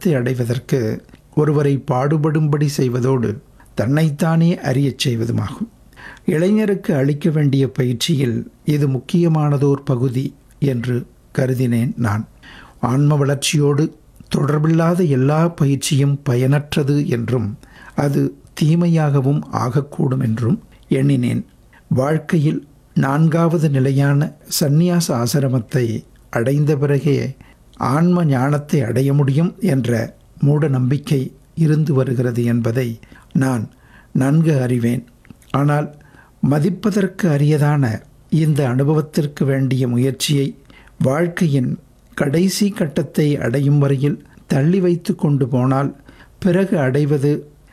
ஞானத்தை அடைவதற்கு ஒருவரை பாடுபடும்படி செய்வதோடு தன்னைத்தானே அறியச் செய்வதுமாகும் இளைஞருக்கு அளிக்க வேண்டிய பயிற்சியில் இது முக்கியமானதோர் பகுதி என்று கருதினேன் நான் ஆன்ம வளர்ச்சியோடு தொடர்பில்லாத எல்லா பயிற்சியும் பயனற்றது என்றும் அது தீமையாகவும் ஆகக்கூடும் என்றும் எண்ணினேன் வாழ்க்கையில் நான்காவது நிலையான சந்நியாச ஆசிரமத்தை அடைந்த பிறகே ஆன்ம ஞானத்தை அடைய முடியும் என்ற மூட நம்பிக்கை இருந்து வருகிறது என்பதை நான் நன்கு அறிவேன் ஆனால் மதிப்பதற்கு அரியதான இந்த அனுபவத்திற்கு வேண்டிய முயற்சியை வாழ்க்கையின் கடைசி கட்டத்தை அடையும் வரையில் தள்ளி வைத்து கொண்டு போனால் பிறகு அடைவது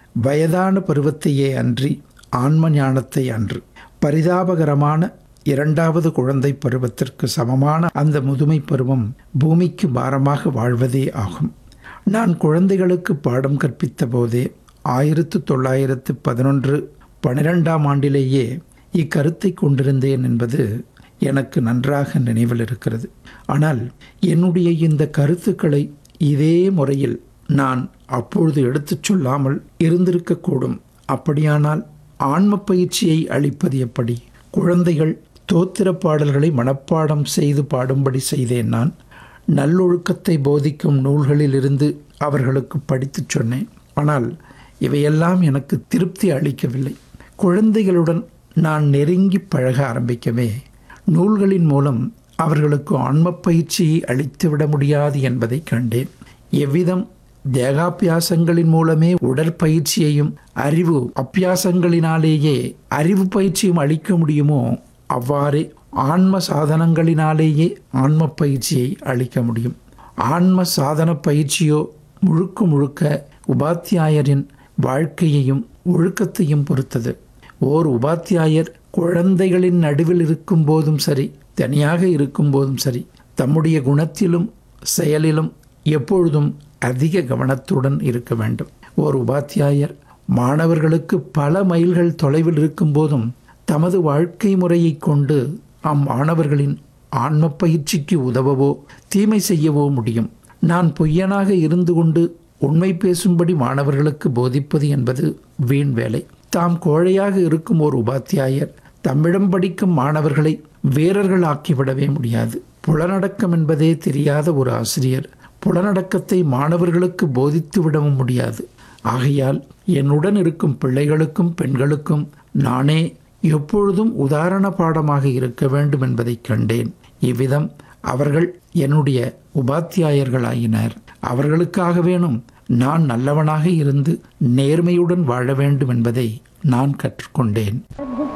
வயதான பருவத்தையே அன்றி ஆன்ம ஞானத்தை அன்று பரிதாபகரமான இரண்டாவது குழந்தை பருவத்திற்கு சமமான அந்த முதுமை பருவம் பூமிக்கு பாரமாக வாழ்வதே ஆகும் நான் குழந்தைகளுக்கு பாடம் கற்பித்த போதே ஆயிரத்து தொள்ளாயிரத்து பதினொன்று பனிரெண்டாம் ஆண்டிலேயே இக்கருத்தை கொண்டிருந்தேன் என்பது எனக்கு நன்றாக நினைவில் இருக்கிறது ஆனால் என்னுடைய இந்த கருத்துக்களை இதே முறையில் நான் அப்பொழுது எடுத்துச் சொல்லாமல் இருந்திருக்கக்கூடும் அப்படியானால் ஆன்ம பயிற்சியை அளிப்பது எப்படி குழந்தைகள் தோத்திர பாடல்களை மனப்பாடம் செய்து பாடும்படி செய்தேன் நான் நல்லொழுக்கத்தை போதிக்கும் நூல்களிலிருந்து அவர்களுக்கு படித்துச் சொன்னேன் ஆனால் இவையெல்லாம் எனக்கு திருப்தி அளிக்கவில்லை குழந்தைகளுடன் நான் நெருங்கி பழக ஆரம்பிக்கவே நூல்களின் மூலம் அவர்களுக்கு ஆன்ம பயிற்சியை அளித்துவிட முடியாது என்பதை கண்டேன் எவ்விதம் தேகாபியாசங்களின் மூலமே உடற்பயிற்சியையும் அறிவு அப்பியாசங்களினாலேயே அறிவு பயிற்சியும் அளிக்க முடியுமோ அவ்வாறே ஆன்ம சாதனங்களினாலேயே ஆன்ம பயிற்சியை அளிக்க முடியும் ஆன்ம சாதன பயிற்சியோ முழுக்க முழுக்க உபாத்தியாயரின் வாழ்க்கையையும் ஒழுக்கத்தையும் பொறுத்தது ஓர் உபாத்தியாயர் குழந்தைகளின் நடுவில் இருக்கும் போதும் சரி தனியாக இருக்கும் போதும் சரி தம்முடைய குணத்திலும் செயலிலும் எப்பொழுதும் அதிக கவனத்துடன் இருக்க வேண்டும் ஓர் உபாத்தியாயர் மாணவர்களுக்கு பல மைல்கள் தொலைவில் இருக்கும் போதும் தமது வாழ்க்கை முறையை கொண்டு அம்மாணவர்களின் ஆன்ம பயிற்சிக்கு உதவவோ தீமை செய்யவோ முடியும் நான் பொய்யனாக இருந்து கொண்டு உண்மை பேசும்படி மாணவர்களுக்கு போதிப்பது என்பது வீண் வேலை தாம் கோழையாக இருக்கும் ஒரு உபாத்தியாயர் தம்மிடம் படிக்கும் மாணவர்களை வீரர்கள் ஆக்கிவிடவே முடியாது புலனடக்கம் என்பதே தெரியாத ஒரு ஆசிரியர் புலனடக்கத்தை மாணவர்களுக்கு போதித்து விடவும் முடியாது ஆகையால் என்னுடன் இருக்கும் பிள்ளைகளுக்கும் பெண்களுக்கும் நானே எப்பொழுதும் உதாரண பாடமாக இருக்க வேண்டும் என்பதை கண்டேன் இவ்விதம் அவர்கள் என்னுடைய உபாத்தியாயர்களாயினர் அவர்களுக்காக வேணும் நான் நல்லவனாக இருந்து நேர்மையுடன் வாழ வேண்டும் என்பதை நான் கற்றுக்கொண்டேன்